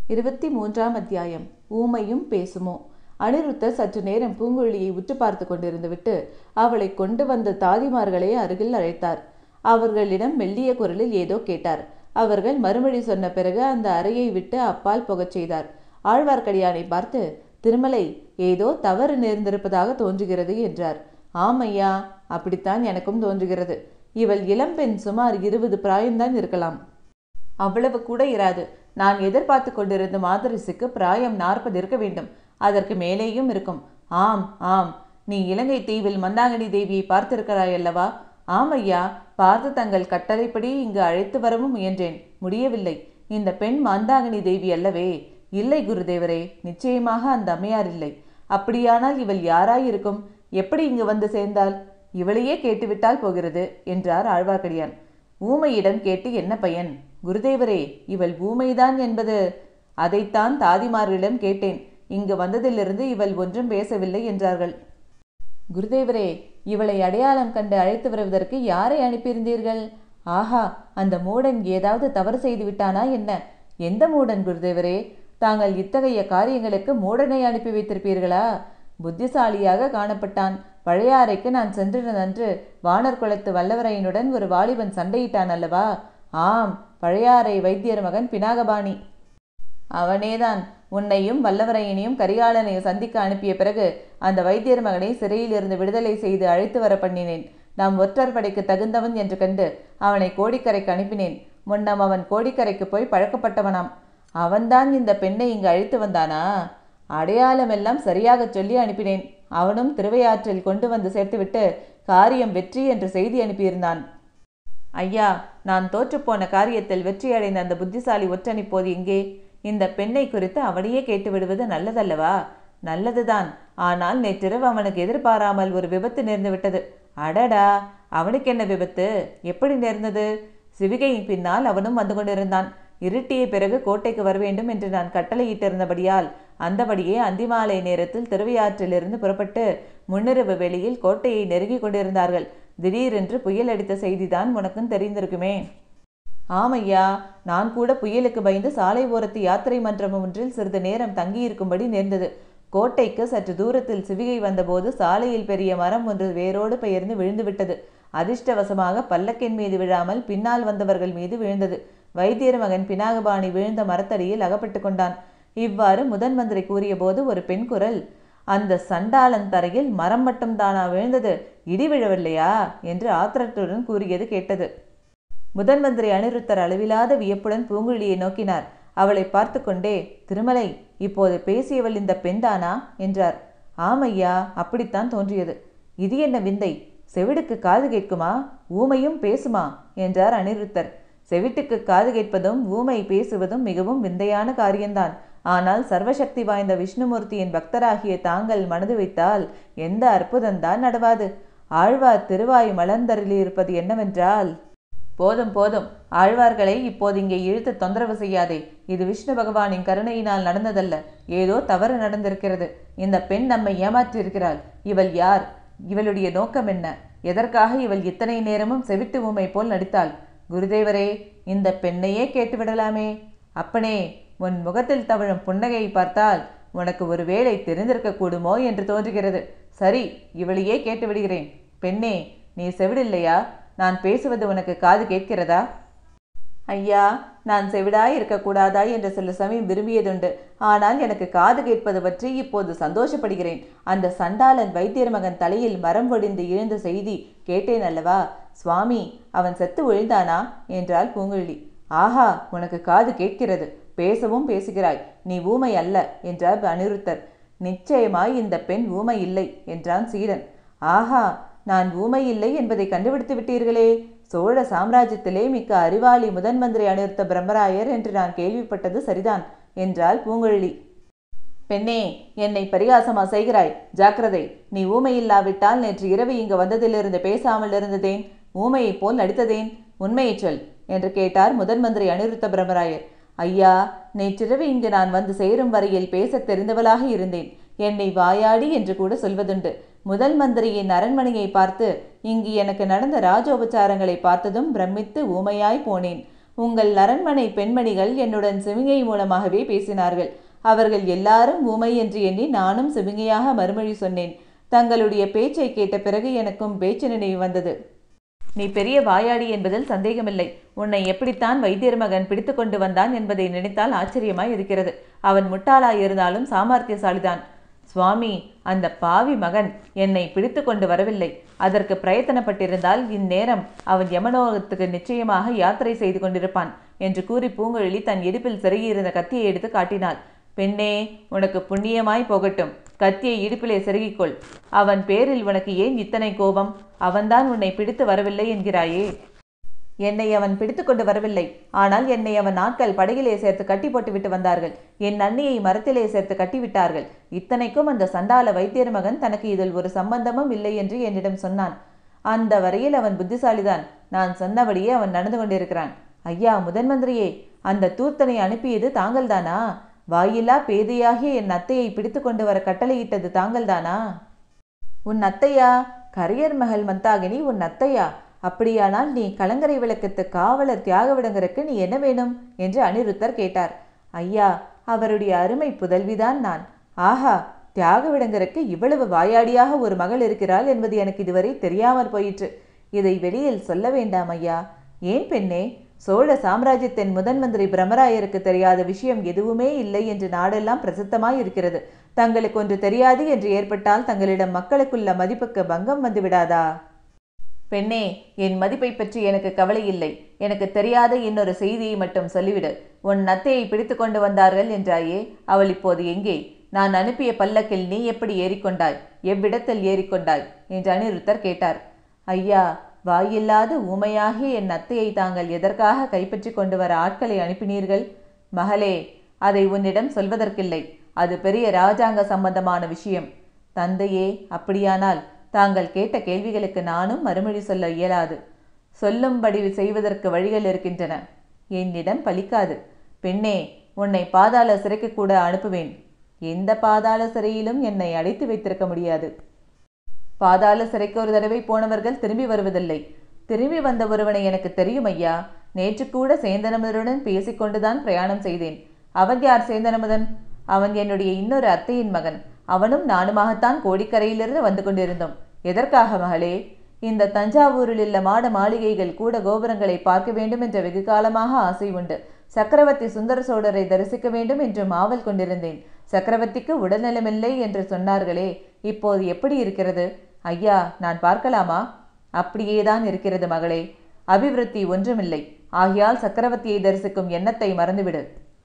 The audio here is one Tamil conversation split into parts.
இருபத்தி மூன்றாம் அத்தியாயம் ஊமையும் பேசுமோ அனிருத்தர் சற்று நேரம் பூங்குழலியை உற்று பார்த்து கொண்டிருந்து விட்டு அவளை கொண்டு வந்த தாதிமார்களை அருகில் அழைத்தார் அவர்களிடம் மெல்லிய குரலில் ஏதோ கேட்டார் அவர்கள் மறுமொழி சொன்ன பிறகு அந்த அறையை விட்டு அப்பால் புகச் செய்தார் ஆழ்வார்க்கடியானை பார்த்து திருமலை ஏதோ தவறு நேர்ந்திருப்பதாக தோன்றுகிறது என்றார் ஆமையா அப்படித்தான் எனக்கும் தோன்றுகிறது இவள் இளம்பெண் சுமார் இருபது பிராயம்தான் இருக்கலாம் அவ்வளவு கூட இராது நான் எதிர்பார்த்து கொண்டிருந்த மாதரிசுக்கு பிராயம் நாற்பது இருக்க வேண்டும் அதற்கு மேலேயும் இருக்கும் ஆம் ஆம் நீ இலங்கை தீவில் மந்தாங்கினி தேவியை பார்த்திருக்கிறாய் அல்லவா ஆம் ஐயா பார்த்து தங்கள் கட்டளைப்படி இங்கு அழைத்து வரவும் முயன்றேன் முடியவில்லை இந்த பெண் மந்தாங்கினி தேவி அல்லவே இல்லை குருதேவரே நிச்சயமாக அந்த அம்மையார் இல்லை அப்படியானால் இவள் யாராயிருக்கும் எப்படி இங்கு வந்து சேர்ந்தாள் இவளையே கேட்டுவிட்டால் போகிறது என்றார் ஆழ்வார்க்கடியான் ஊமையிடம் கேட்டு என்ன பயன் குருதேவரே இவள் ஊமைதான் என்பது அதைத்தான் தாதிமார்களிடம் கேட்டேன் இங்கு வந்ததிலிருந்து இவள் ஒன்றும் பேசவில்லை என்றார்கள் குருதேவரே இவளை அடையாளம் கண்டு அழைத்து வருவதற்கு யாரை அனுப்பியிருந்தீர்கள் ஆஹா அந்த மூடன் ஏதாவது தவறு செய்து விட்டானா என்ன எந்த மூடன் குருதேவரே தாங்கள் இத்தகைய காரியங்களுக்கு மூடனை அனுப்பி வைத்திருப்பீர்களா புத்திசாலியாக காணப்பட்டான் பழையாறைக்கு நான் சென்றிருந்தன்று வானர் குலத்து வல்லவரையனுடன் ஒரு வாலிபன் சண்டையிட்டான் அல்லவா ஆம் பழையாறை வைத்தியர் மகன் பினாகபாணி அவனேதான் உன்னையும் வல்லவரையனையும் கரிகாலனையும் சந்திக்க அனுப்பிய பிறகு அந்த வைத்தியர் மகனை சிறையிலிருந்து விடுதலை செய்து அழைத்து வர பண்ணினேன் நாம் ஒற்றர் படைக்கு தகுந்தவன் என்று கண்டு அவனை கோடிக்கரைக்கு அனுப்பினேன் முன்னம் அவன் கோடிக்கரைக்கு போய் பழக்கப்பட்டவனாம் அவன்தான் இந்த பெண்ணை இங்கு அழைத்து வந்தானா அடையாளம் எல்லாம் சரியாகச் சொல்லி அனுப்பினேன் அவனும் திருவையாற்றில் கொண்டு வந்து சேர்த்துவிட்டு காரியம் வெற்றி என்று செய்தி அனுப்பியிருந்தான் ஐயா நான் தோற்றுப்போன காரியத்தில் வெற்றியடைந்த அந்த புத்திசாலி ஒற்றன் இப்போது எங்கே இந்த பெண்ணை குறித்து அவனையே கேட்டு விடுவது நல்லதல்லவா நல்லதுதான் ஆனால் நேற்றிரவு அவனுக்கு எதிர்பாராமல் ஒரு விபத்து நேர்ந்து விட்டது அடடா அவனுக்கு என்ன விபத்து எப்படி நேர்ந்தது சிவிகையின் பின்னால் அவனும் வந்து கொண்டிருந்தான் இருட்டிய பிறகு கோட்டைக்கு வர வேண்டும் என்று நான் கட்டளையிட்டிருந்தபடியால் அந்தபடியே அந்திமாலை நேரத்தில் திருவையாற்றிலிருந்து புறப்பட்டு முன்னிரவு வெளியில் கோட்டையை நெருங்கி கொண்டிருந்தார்கள் திடீரென்று புயல் அடித்த செய்திதான் உனக்கும் தெரிந்திருக்குமே ஆமையா நான் கூட புயலுக்கு பயந்து சாலை ஓரத்து யாத்திரை மன்றம் ஒன்றில் சிறிது நேரம் தங்கியிருக்கும்படி நேர்ந்தது கோட்டைக்கு சற்று தூரத்தில் சிவிகை வந்தபோது சாலையில் பெரிய மரம் ஒன்று வேரோடு பெயர்ந்து விழுந்துவிட்டது அதிர்ஷ்டவசமாக பல்லக்கின் மீது விழாமல் பின்னால் வந்தவர்கள் மீது விழுந்தது வைத்தியர் மகன் பினாகபாணி விழுந்த மரத்தடியில் அகப்பட்டு கொண்டான் இவ்வாறு முதன் மந்திரி கூறியபோது ஒரு பெண் குரல் அந்த சண்டாளன் தரையில் மரம் மட்டும் தானா விழுந்தது இடி விழவில்லையா என்று ஆத்திரத்துடன் கூறியது கேட்டது முதன் மந்திரி அனிருத்தர் அளவிலாத வியப்புடன் பூங்குழியை நோக்கினார் அவளை பார்த்து கொண்டே திருமலை இப்போது பேசியவள் இந்த பெண்தானா என்றார் ஆமையா அப்படித்தான் தோன்றியது இது என்ன விந்தை செவிடுக்கு காது கேட்குமா ஊமையும் பேசுமா என்றார் அனிருத்தர் செவிட்டுக்கு காது கேட்பதும் ஊமை பேசுவதும் மிகவும் விந்தையான காரியம்தான் ஆனால் சர்வசக்தி வாய்ந்த விஷ்ணுமூர்த்தியின் பக்தராகிய தாங்கள் மனது வைத்தால் எந்த அற்புதம்தான் நடவாது ஆழ்வார் திருவாய் மலர்ந்தருளியிருப்பது என்னவென்றால் போதும் போதும் ஆழ்வார்களை இப்போது இங்கே இழுத்து தொந்தரவு செய்யாதே இது விஷ்ணு பகவானின் கருணையினால் நடந்ததல்ல ஏதோ தவறு நடந்திருக்கிறது இந்த பெண் நம்மை ஏமாற்றியிருக்கிறாள் இவள் யார் இவளுடைய நோக்கம் என்ன எதற்காக இவள் இத்தனை நேரமும் செவிட்டு ஊமை போல் நடித்தாள் குருதேவரே இந்த பெண்ணையே கேட்டுவிடலாமே அப்பனே உன் முகத்தில் தவழும் புன்னகையை பார்த்தால் உனக்கு ஒரு வேளை தெரிந்திருக்க கூடுமோ என்று தோன்றுகிறது சரி இவளையே கேட்டு விடுகிறேன் பெண்ணே நீ செவிடில்லையா நான் பேசுவது உனக்கு காது கேட்கிறதா ஐயா நான் செவிடாய் இருக்கக்கூடாதா என்று சில சமயம் விரும்பியதுண்டு ஆனால் எனக்கு காது கேட்பது பற்றி இப்போது சந்தோஷப்படுகிறேன் அந்த சண்டாளன் வைத்தியர் மகன் தலையில் மரம் ஒடிந்து இழந்த செய்தி கேட்டேன் அல்லவா சுவாமி அவன் செத்து விழுந்தானா என்றாள் பூங்குழலி ஆஹா உனக்கு காது கேட்கிறது பேசவும் பேசுகிறாய் நீ ஊமை அல்ல என்றார் அனிருத்தர் நிச்சயமாய் இந்த பெண் ஊமை இல்லை என்றான் சீடன் ஆஹா நான் ஊமை இல்லை என்பதை கண்டுபிடித்து விட்டீர்களே சோழ சாம்ராஜ்யத்திலே மிக்க அறிவாளி முதன் மந்திரி அனிருத்த பிரம்மராயர் என்று நான் கேள்விப்பட்டது சரிதான் என்றாள் பூங்குழலி பெண்ணே என்னை பரிகாசமா செய்கிறாய் ஜாக்கிரதை நீ ஊமை இல்லாவிட்டால் நேற்று இரவு இங்கு வந்ததிலிருந்து பேசாமல் இருந்ததேன் ஊமையைப் போல் நடித்ததேன் உண்மையைச் சொல் என்று கேட்டார் முதன் மந்திரி அனிருத்த பிரம்மராயர் ஐயா நேற்றிரவு இங்கு நான் வந்து சேரும் வரையில் பேசத் தெரிந்தவளாக இருந்தேன் என்னை வாயாடி என்று கூட சொல்வதுண்டு முதல் மந்திரியின் அரண்மனையை பார்த்து இங்கு எனக்கு நடந்த ராஜோபச்சாரங்களை பார்த்ததும் பிரமித்து ஊமையாய் போனேன் உங்கள் அரண்மனை பெண்மணிகள் என்னுடன் சிவிங்கை மூலமாகவே பேசினார்கள் அவர்கள் எல்லாரும் ஊமை என்று எண்ணி நானும் சிவிங்கையாக மறுமொழி சொன்னேன் தங்களுடைய பேச்சை கேட்ட பிறகு எனக்கும் பேச்சு நினைவு வந்தது நீ பெரிய வாயாடி என்பதில் சந்தேகமில்லை உன்னை எப்படித்தான் வைத்தியர் மகன் பிடித்து கொண்டு வந்தான் என்பதை நினைத்தால் ஆச்சரியமாய் இருக்கிறது அவன் முட்டாளாய் இருந்தாலும் சாமர்த்தியசாலிதான் சுவாமி அந்த பாவி மகன் என்னை பிடித்து கொண்டு வரவில்லை அதற்கு பிரயத்தனப்பட்டிருந்தால் இந்நேரம் அவன் யமலோகத்துக்கு நிச்சயமாக யாத்திரை செய்து கொண்டிருப்பான் என்று கூறி பூங்குழலி தன் இடுப்பில் செருகியிருந்த கத்தியை எடுத்து காட்டினாள் பெண்ணே உனக்கு புண்ணியமாய் போகட்டும் கத்தியை இடுப்பிலே செருகிக்கொள் அவன் பேரில் உனக்கு ஏன் இத்தனை கோபம் அவன்தான் உன்னை பிடித்து வரவில்லை என்கிறாயே என்னை அவன் பிடித்து கொண்டு வரவில்லை ஆனால் என்னை அவன் நாட்கள் படகிலே சேர்த்து கட்டி போட்டு விட்டு வந்தார்கள் என் அண்ணியை மரத்திலே சேர்த்து கட்டிவிட்டார்கள் இத்தனைக்கும் அந்த சண்டால வைத்தியர் மகன் தனக்கு இதில் ஒரு சம்பந்தமும் இல்லை என்று என்னிடம் சொன்னான் அந்த வரையில் அவன் புத்திசாலிதான் நான் சொன்னபடியே அவன் நடந்து கொண்டிருக்கிறான் ஐயா முதன் மந்திரியே அந்த தூர்த்தனை அனுப்பியது தாங்கள்தானா வாயில்லா பேதையாகிய என் அத்தையை பிடித்து கொண்டு வர கட்டளையிட்டது தாங்கள்தானா உன் அத்தையா கரியர் மகள் மந்தாகினி உன் அத்தையா அப்படியானால் நீ கலங்கரை விளக்கத்து காவலர் தியாகவிடங்கருக்கு நீ என்ன வேணும் என்று அனிருத்தர் கேட்டார் ஐயா அவருடைய அருமை புதல்விதான் நான் ஆஹா தியாகவிடங்கருக்கு இவ்வளவு வாயாடியாக ஒரு மகள் இருக்கிறாள் என்பது எனக்கு இதுவரை தெரியாமற் போயிற்று இதை வெளியில் சொல்ல வேண்டாம் ஐயா ஏன் பெண்ணே சோழ சாம்ராஜ்யத்தின் முதன் மந்திரி பிரமராயருக்கு தெரியாத விஷயம் எதுவுமே இல்லை என்று நாடெல்லாம் பிரசித்தமாய் இருக்கிறது தங்களுக்கு ஒன்று தெரியாது என்று ஏற்பட்டால் தங்களிடம் மக்களுக்குள்ள மதிப்புக்கு பங்கம் வந்து விடாதா பெண்ணே என் மதிப்பை பற்றி எனக்கு கவலை இல்லை எனக்கு தெரியாத இன்னொரு செய்தியை மட்டும் சொல்லிவிடு உன் நத்தையை பிடித்து கொண்டு வந்தார்கள் என்றாயே அவள் இப்போது எங்கே நான் அனுப்பிய பல்லக்கில் நீ எப்படி ஏறிக்கொண்டாய் எவ்விடத்தில் ஏறிக்கொண்டாய் என்று அனிருத்தர் கேட்டார் ஐயா வாயில்லாத ஊமையாகிய என் அத்தையை தாங்கள் எதற்காக கைப்பற்றி கொண்டு வர ஆட்களை அனுப்பினீர்கள் மகளே அதை உன்னிடம் சொல்வதற்கில்லை அது பெரிய ராஜாங்க சம்பந்தமான விஷயம் தந்தையே அப்படியானால் தாங்கள் கேட்ட கேள்விகளுக்கு நானும் மறுமொழி சொல்ல இயலாது சொல்லும்படி செய்வதற்கு வழிகள் இருக்கின்றன என்னிடம் பலிக்காது பெண்ணே உன்னை பாதாள சிறைக்கு கூட அனுப்புவேன் எந்த பாதாள சிறையிலும் என்னை அடைத்து வைத்திருக்க முடியாது பாதாள சிறைக்கு ஒரு தடவை போனவர்கள் திரும்பி வருவதில்லை திரும்பி வந்த ஒருவனை எனக்கு தெரியும் ஐயா நேற்று கூட சேந்தனமுதனுடன் பேசிக்கொண்டுதான் பிரயாணம் செய்தேன் அவன் யார் சேந்தனமுதன் அவன் என்னுடைய இன்னொரு அத்தையின் மகன் அவனும் நானுமாகத்தான் கோடிக்கரையிலிருந்து வந்து கொண்டிருந்தோம் எதற்காக மகளே இந்த தஞ்சாவூரில் உள்ள மாட மாளிகைகள் கூட கோபுரங்களை பார்க்க வேண்டும் என்ற வெகு காலமாக ஆசை உண்டு சக்கரவர்த்தி சுந்தர சோழரை தரிசிக்க வேண்டும் என்று மாவல் கொண்டிருந்தேன் சக்கரவர்த்திக்கு உடல்நலமில்லை என்று சொன்னார்களே இப்போது எப்படி இருக்கிறது ஐயா நான் பார்க்கலாமா அப்படியேதான் இருக்கிறது மகளே அபிவிருத்தி ஒன்றுமில்லை ஆகையால் சக்கரவர்த்தியை தரிசிக்கும் எண்ணத்தை மறந்துவிடு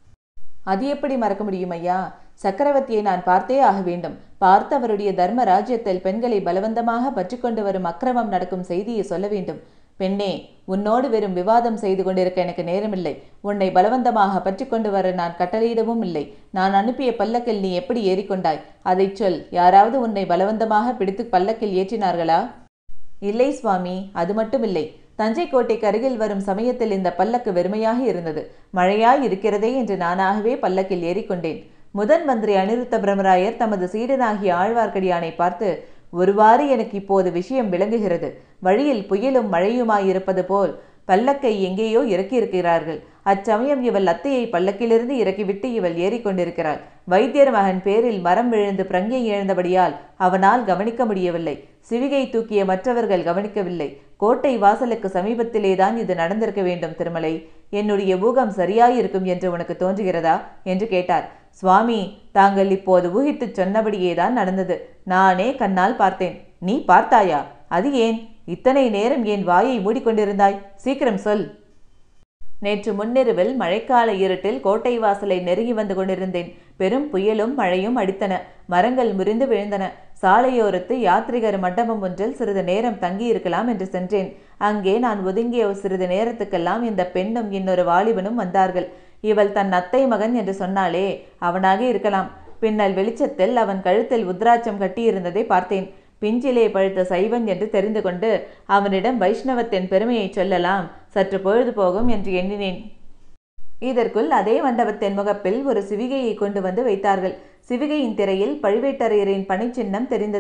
அது எப்படி மறக்க முடியும் ஐயா சக்கரவர்த்தியை நான் பார்த்தே ஆக வேண்டும் பார்த்து அவருடைய தர்ம ராஜ்யத்தில் பெண்களை பலவந்தமாக பற்றி கொண்டு வரும் அக்கிரமம் நடக்கும் செய்தியை சொல்ல வேண்டும் பெண்ணே உன்னோடு வெறும் விவாதம் செய்து கொண்டிருக்க எனக்கு நேரமில்லை உன்னை பலவந்தமாக பற்றி கொண்டு வர நான் கட்டளையிடவும் இல்லை நான் அனுப்பிய பல்லக்கில் நீ எப்படி ஏறிக்கொண்டாய் அதைச் சொல் யாராவது உன்னை பலவந்தமாக பிடித்து பல்லக்கில் ஏற்றினார்களா இல்லை சுவாமி அது மட்டும் இல்லை தஞ்சை கோட்டைக்கு அருகில் வரும் சமயத்தில் இந்த பல்லக்கு வெறுமையாக இருந்தது மழையாய் இருக்கிறதே என்று நானாகவே பல்லக்கில் ஏறிக்கொண்டேன் முதன் மந்திரி அனிருத்த பிரம்மராயர் தமது சீடனாகிய ஆழ்வார்க்கடியானை பார்த்து ஒருவாறு எனக்கு இப்போது விஷயம் விளங்குகிறது வழியில் புயலும் மழையுமாயிருப்பது போல் பல்லக்கை எங்கேயோ இறக்கியிருக்கிறார்கள் அச்சமயம் இவள் அத்தையை பல்லக்கிலிருந்து இறக்கிவிட்டு இவள் ஏறிக்கொண்டிருக்கிறாள் வைத்தியர் மகன் பேரில் மரம் விழுந்து பிரங்கை இழந்தபடியால் அவனால் கவனிக்க முடியவில்லை சிவிகை தூக்கிய மற்றவர்கள் கவனிக்கவில்லை கோட்டை வாசலுக்கு சமீபத்திலேதான் இது நடந்திருக்க வேண்டும் திருமலை என்னுடைய ஊகம் சரியாயிருக்கும் என்று உனக்கு தோன்றுகிறதா என்று கேட்டார் சுவாமி தாங்கள் இப்போது ஊகித்துச் சொன்னபடியேதான் நடந்தது நானே கண்ணால் பார்த்தேன் நீ பார்த்தாயா அது ஏன் இத்தனை நேரம் என் வாயை மூடிக்கொண்டிருந்தாய் சீக்கிரம் சொல் நேற்று முன்னிரவில் மழைக்கால இருட்டில் கோட்டை வாசலை நெருங்கி வந்து கொண்டிருந்தேன் பெரும் புயலும் மழையும் அடித்தன மரங்கள் முறிந்து விழுந்தன சாலையோரத்து யாத்ரிகர் மண்டபம் ஒன்றில் சிறிது நேரம் தங்கியிருக்கலாம் என்று சென்றேன் அங்கே நான் ஒதுங்கிய சிறிது நேரத்துக்கெல்லாம் இந்த பெண்ணும் இன்னொரு வாலிபனும் வந்தார்கள் இவள் தன் அத்தை மகன் என்று சொன்னாலே அவனாக இருக்கலாம் பின்னல் வெளிச்சத்தில் அவன் கழுத்தில் உத்ராட்சம் கட்டியிருந்ததை பார்த்தேன் பிஞ்சிலே பழுத்த சைவன் என்று தெரிந்து கொண்டு அவனிடம் வைஷ்ணவத்தின் பெருமையை சொல்லலாம் சற்று பொழுது போகும் என்று எண்ணினேன் இதற்குள் அதே மண்டபத்தின் முகப்பில் ஒரு சிவிகையை கொண்டு வந்து வைத்தார்கள் சிவிகையின் திரையில் பழுவேட்டரையரின் பணிச்சின்னம் தெரிந்தது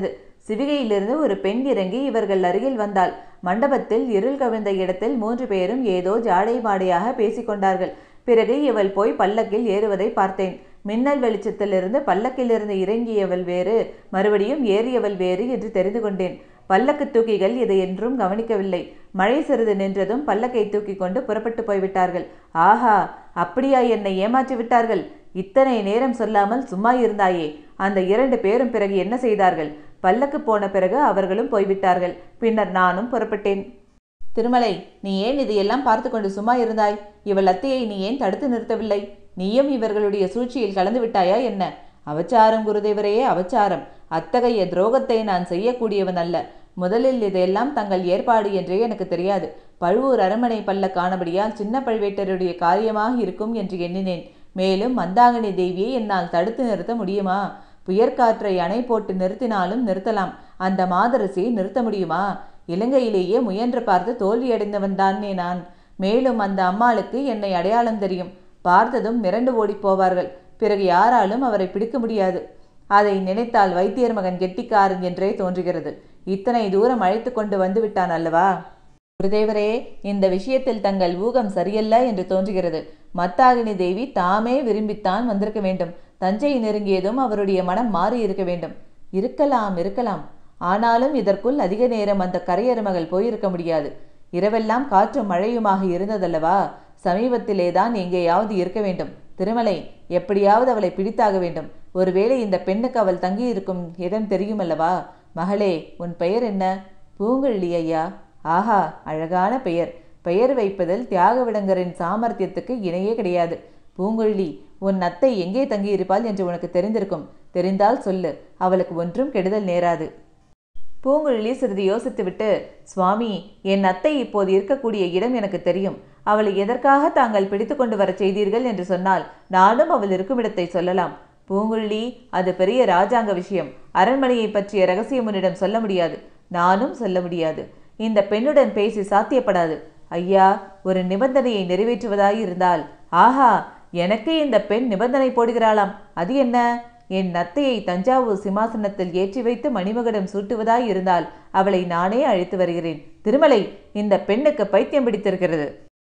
சிவிகையிலிருந்து ஒரு பெண் இறங்கி இவர்கள் அருகில் வந்தாள் மண்டபத்தில் இருள் கவிழ்ந்த இடத்தில் மூன்று பேரும் ஏதோ ஜாடை மாடையாக பேசிக்கொண்டார்கள் பிறகு இவள் போய் பல்லக்கில் ஏறுவதை பார்த்தேன் மின்னல் வெளிச்சத்திலிருந்து பல்லக்கிலிருந்து இறங்கியவள் வேறு மறுபடியும் ஏறியவள் வேறு என்று தெரிந்து கொண்டேன் பல்லக்கு தூக்கிகள் இதை என்றும் கவனிக்கவில்லை மழை சிறிது நின்றதும் பல்லக்கை தூக்கி கொண்டு புறப்பட்டு போய்விட்டார்கள் ஆஹா அப்படியா என்னை ஏமாற்றி விட்டார்கள் இத்தனை நேரம் சொல்லாமல் சும்மா இருந்தாயே அந்த இரண்டு பேரும் பிறகு என்ன செய்தார்கள் பல்லக்கு போன பிறகு அவர்களும் போய்விட்டார்கள் பின்னர் நானும் புறப்பட்டேன் திருமலை நீ ஏன் இதையெல்லாம் பார்த்து கொண்டு சும்மா இருந்தாய் இவள் அத்தையை நீ ஏன் தடுத்து நிறுத்தவில்லை நீயும் இவர்களுடைய சூழ்ச்சியில் கலந்து விட்டாயா என்ன அவச்சாரம் குருதேவரையே அவச்சாரம் அத்தகைய துரோகத்தை நான் செய்யக்கூடியவன் அல்ல முதலில் இதையெல்லாம் தங்கள் ஏற்பாடு என்றே எனக்கு தெரியாது பழுவூர் அரண்மனை பல்ல காணபடியால் சின்ன பழுவேட்டருடைய காரியமாக இருக்கும் என்று எண்ணினேன் மேலும் மந்தாகினி தேவியை என்னால் தடுத்து நிறுத்த முடியுமா புயற்காற்றை அணை போட்டு நிறுத்தினாலும் நிறுத்தலாம் அந்த மாதரசியை நிறுத்த முடியுமா இலங்கையிலேயே முயன்று பார்த்து தோல்வியடைந்தவன் தானே நான் மேலும் அந்த அம்மாளுக்கு என்னை அடையாளம் தெரியும் பார்த்ததும் மிரண்டு ஓடிப் போவார்கள் பிறகு யாராலும் அவரை பிடிக்க முடியாது அதை நினைத்தால் வைத்தியர் மகன் கெட்டிக்காரன் என்றே தோன்றுகிறது இத்தனை தூரம் அழைத்து கொண்டு வந்து விட்டான் அல்லவா குருதேவரே இந்த விஷயத்தில் தங்கள் ஊகம் சரியல்ல என்று தோன்றுகிறது மத்தாகினி தேவி தாமே விரும்பித்தான் வந்திருக்க வேண்டும் தஞ்சை நெருங்கியதும் அவருடைய மனம் மாறி இருக்க வேண்டும் இருக்கலாம் இருக்கலாம் ஆனாலும் இதற்குள் அதிக நேரம் அந்த கரையருமகள் போயிருக்க முடியாது இரவெல்லாம் காற்றும் மழையுமாக இருந்ததல்லவா சமீபத்திலே தான் எங்கேயாவது இருக்க வேண்டும் திருமலை எப்படியாவது அவளை பிடித்தாக வேண்டும் ஒருவேளை இந்த பெண்ணுக்கு அவள் தங்கியிருக்கும் இடம் தெரியுமல்லவா மகளே உன் பெயர் என்ன பூங்குழலி ஐயா ஆஹா அழகான பெயர் பெயர் வைப்பதில் தியாகவிடங்கரின் சாமர்த்தியத்துக்கு இணையே கிடையாது பூங்குழலி உன் அத்தை எங்கே தங்கியிருப்பாள் என்று உனக்கு தெரிந்திருக்கும் தெரிந்தால் சொல்லு அவளுக்கு ஒன்றும் கெடுதல் நேராது பூங்குழலி சிறிது யோசித்துவிட்டு சுவாமி என் அத்தை இப்போது இருக்கக்கூடிய இடம் எனக்கு தெரியும் அவளை எதற்காக தாங்கள் பிடித்து கொண்டு வரச் செய்தீர்கள் என்று சொன்னால் நானும் அவள் இருக்கும் இடத்தை சொல்லலாம் பூங்குழலி அது பெரிய ராஜாங்க விஷயம் அரண்மனையை பற்றிய ரகசியம் உன்னிடம் சொல்ல முடியாது நானும் சொல்ல முடியாது இந்த பெண்ணுடன் பேசி சாத்தியப்படாது ஐயா ஒரு நிபந்தனையை நிறைவேற்றுவதாய் இருந்தால் ஆஹா எனக்கு இந்த பெண் நிபந்தனை போடுகிறாளாம் அது என்ன என் நத்தையை தஞ்சாவூர் சிம்மாசனத்தில் ஏற்றி வைத்து மணிமகுடம் சூட்டுவதாய் இருந்தால் அவளை நானே அழைத்து வருகிறேன் திருமலை இந்த பெண்ணுக்கு பைத்தியம் பிடித்திருக்கிறது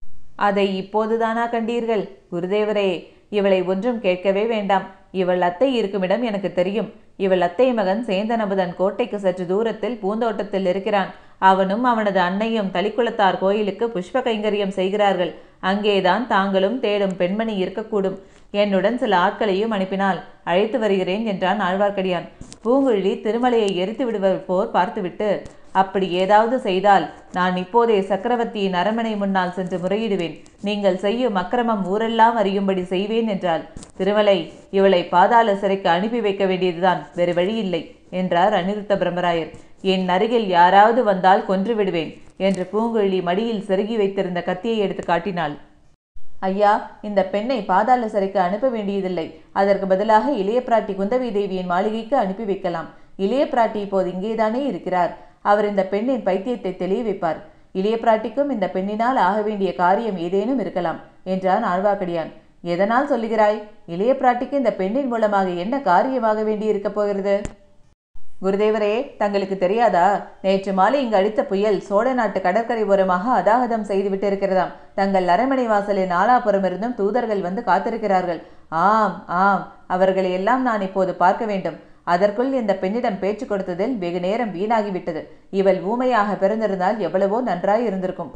அதை இப்போதுதானா கண்டீர்கள் குருதேவரே இவளை ஒன்றும் கேட்கவே வேண்டாம் இவள் அத்தை இருக்குமிடம் எனக்கு தெரியும் இவள் அத்தை மகன் சேந்தனபுதன் கோட்டைக்கு சற்று தூரத்தில் பூந்தோட்டத்தில் இருக்கிறான் அவனும் அவனது அன்னையும் தளிக்குளத்தார் கோயிலுக்கு புஷ்ப கைங்கரியம் செய்கிறார்கள் அங்கேதான் தாங்களும் தேடும் பெண்மணி இருக்கக்கூடும் என்னுடன் சில ஆட்களையும் அனுப்பினால் அழைத்து வருகிறேன் என்றான் ஆழ்வார்க்கடியான் பூங்குழலி திருமலையை எரித்து விடுவர் போர் பார்த்துவிட்டு அப்படி ஏதாவது செய்தால் நான் இப்போதே சக்கரவர்த்தியின் அரண்மனை முன்னால் சென்று முறையிடுவேன் நீங்கள் செய்யும் அக்கிரமம் ஊரெல்லாம் அறியும்படி செய்வேன் என்றாள் திருமலை இவளை பாதாள சிறைக்கு அனுப்பி வைக்க வேண்டியதுதான் வேறு வழியில்லை என்றார் அனிருத்த பிரம்மராயர் என் அருகில் யாராவது வந்தால் கொன்று விடுவேன் என்று பூங்குழலி மடியில் செருகி வைத்திருந்த கத்தியை எடுத்து காட்டினாள் ஐயா இந்த பெண்ணை பாதாள சிறைக்கு அனுப்ப வேண்டியதில்லை அதற்கு பதிலாக இளைய பிராட்டி குந்தவி தேவியின் மாளிகைக்கு அனுப்பி வைக்கலாம் இளைய பிராட்டி இப்போது இங்கேதானே இருக்கிறார் அவர் இந்த பெண்ணின் பைத்தியத்தை தெளிய வைப்பார் இளைய பிராட்டிக்கும் இந்த பெண்ணினால் ஆக வேண்டிய காரியம் ஏதேனும் இருக்கலாம் என்றான் ஆழ்வார்க்கடியான் எதனால் சொல்லுகிறாய் இளைய பிராட்டிக்கு இந்த பெண்ணின் மூலமாக என்ன காரியமாக வேண்டி இருக்கப் போகிறது குருதேவரே தங்களுக்கு தெரியாதா நேற்று மாலை இங்கு அடித்த புயல் சோழ நாட்டு கடற்கரை ஓரமாக அதாகதம் செய்துவிட்டு இருக்கிறதாம் தங்கள் அரண்மனை வாசலின் நாலாபுறம் இருந்தும் தூதர்கள் வந்து காத்திருக்கிறார்கள் ஆம் ஆம் அவர்களை எல்லாம் நான் இப்போது பார்க்க வேண்டும் அதற்குள் இந்த பெண்ணிடம் பேச்சு கொடுத்ததில் வெகு நேரம் வீணாகிவிட்டது இவள் ஊமையாக பிறந்திருந்தால் எவ்வளவோ நன்றாய் இருந்திருக்கும்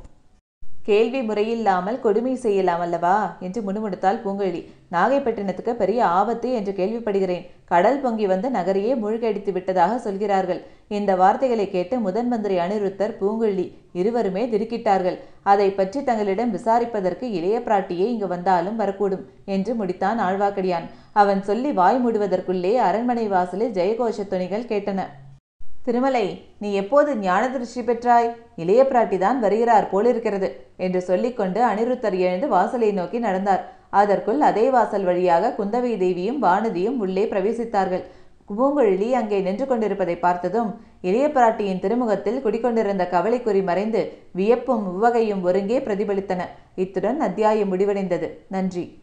கேள்வி முறையில்லாமல் கொடுமை செய்யலாம் அல்லவா என்று முணுமுணுத்தாள் பூங்குழலி நாகைப்பட்டினத்துக்கு பெரிய ஆபத்து என்று கேள்விப்படுகிறேன் கடல் பொங்கி வந்து நகரையே மூழ்கடித்து விட்டதாக சொல்கிறார்கள் இந்த வார்த்தைகளை கேட்டு முதன் மந்திரி அனிருத்தர் பூங்குழலி இருவருமே திடுக்கிட்டார்கள் அதை பற்றி தங்களிடம் விசாரிப்பதற்கு இளைய பிராட்டியே இங்கு வந்தாலும் வரக்கூடும் என்று முடித்தான் ஆழ்வார்க்கடியான் அவன் சொல்லி வாய் மூடுவதற்குள்ளே அரண்மனை வாசலில் ஜெயகோஷ துணிகள் கேட்டன திருமலை நீ எப்போது ஞான திருஷ்டி பெற்றாய் இளைய பிராட்டிதான் வருகிறார் போலிருக்கிறது என்று சொல்லிக்கொண்டு அனிருத்தர் எழுந்து வாசலை நோக்கி நடந்தார் அதற்குள் அதே வாசல் வழியாக குந்தவை தேவியும் வானதியும் உள்ளே பிரவேசித்தார்கள் பூங்குழலி அங்கே நின்று கொண்டிருப்பதை பார்த்ததும் இளைய பிராட்டியின் திருமுகத்தில் குடிக்கொண்டிருந்த கவலைக்குறி மறைந்து வியப்பும் உவகையும் ஒருங்கே பிரதிபலித்தன இத்துடன் அத்தியாயம் முடிவடைந்தது நன்றி